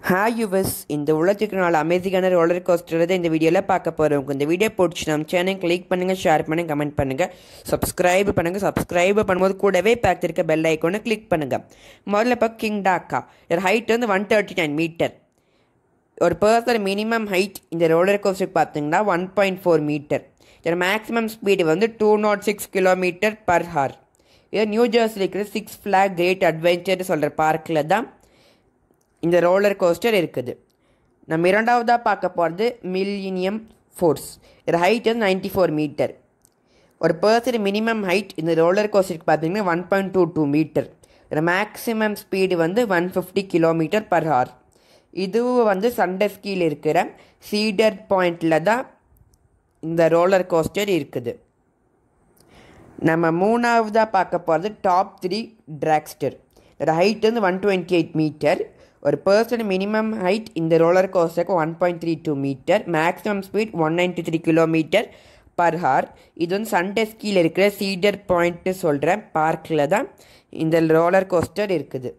hi viewers இந்த உலகத்துக்கு நாலு அமேசிங்கான ரோலர் கோஸ்டர் தான் இந்த வீடியோவில் பார்க்க போகிறோம் இந்த வீடியோ பிடிச்சி நம்ம சேனல் கிளிக் பண்ணுங்கள் ஷேர் பண்ணுங்கள் கமெண்ட் பண்ணுங்கள் சப்ஸ்கிரைப் பண்ணுங்கள் சப்ஸ்கிரைப் பண்ணும்போது கூடவே பார்த்துருக்க பெல் ஐக்கோனை கிளிக் பண்ணுங்கள் முதல்ல இப்போ கிங் டாக்கா இதோட ஹைட் வந்து ஒன் தேர்ட்டி நைன் மீட்டர் ஒரு பர்சன் மினிமம் ஹைட் இந்த ரோலர் கோஸ்டருக்கு பார்த்தீங்கன்னா ஒன் பாயிண்ட் ஃபோர் மீட்டர் இதோட மேக்ஸிமம் ஸ்பீடு வந்து two nought six kilometre per hour இது நியூ ஜெர்சியில் இருக்கிற சிக்ஸ் ஃப்ளாக் கிரேட் அட்வென்ச்சர் சொல்கிற பார்க்கில் தான் இந்த ரோலர் கோஸ்டர் இருக்குது நம்ம இரண்டாவதாக பார்க்க போகிறது மில்லினியம் ஃபோர்ஸ் இது ஹைட் வந்து நைன்டி ஃபோர் மீட்டர் ஒரு பர்சன் மினிமம் ஹைட் இந்த ரோலர் கோஸ்டருக்கு பார்த்தீங்கன்னா one point two two metre இதோட மேக்ஸிமம் ஸ்பீடு வந்து one fifty kilometre per hour இதுவும் வந்து சண்டஸ்கீல் இருக்கிற சீடர் பாயிண்டில் தான் இந்த ரோலர் கோஸ்டர் இருக்குது நம்ம மூணாவதாக பார்க்க போகிறது டாப் த்ரீ ட்ராக்ஸ்டர் இதோட ஹைட் வந்து ஒன் டுவெண்ட்டி எயிட் மீட்டர் ஒரு பர்சன் மினிமம் ஹைட் இந்த ரோலர் கோஸ்டருக்கு one point three two metre maximum speed one ninety three kilometre per hour இது வந்து சண்டஸ்கீல் இருக்கிற சீடர் பாயிண்ட்டு சொல்கிற பார்க்கில் தான் இந்த ரோலர் கோஸ்டர் இருக்குது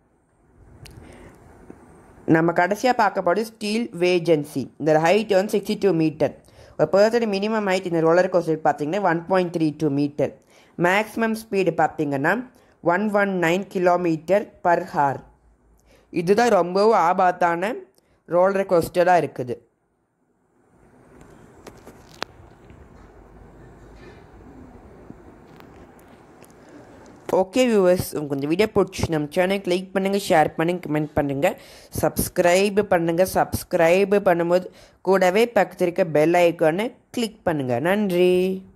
நம்ம கடைசியாக பார்க்க போகிறது ஸ்டீல் வேஜென்சி இந்த ஹைட் வந்து சிக்ஸ்டி டூ மீட்டர் ஒரு பர்சன் மினிமம் ஹைட் இந்த ரோலர் கோஸ்டர் பார்த்தீங்கன்னா one point three two metre maximum speed பார்த்தீங்கன்னா one one nine kilometre per hour இதுதான் ரொம்பவும் ஆபத்தான ரோலர் கோஸ்டராக இருக்குது ஓகே வியூவர்ஸ் உங்களுக்கு இந்த வீடியோ பிடிச்சி நம்ம சேனலுக்கு லைக் பண்ணுங்கள் ஷேர் பண்ணுங்கள் கமெண்ட் பண்ணுங்கள் சப்ஸ்கிரைப் பண்ணுங்கள் சப்ஸ்கிரைப் பண்ணும்போது கூடவே பக்கத்தில் இருக்க பெல் ஐக்கானை கிளிக் பண்ணுங்கள் நன்றி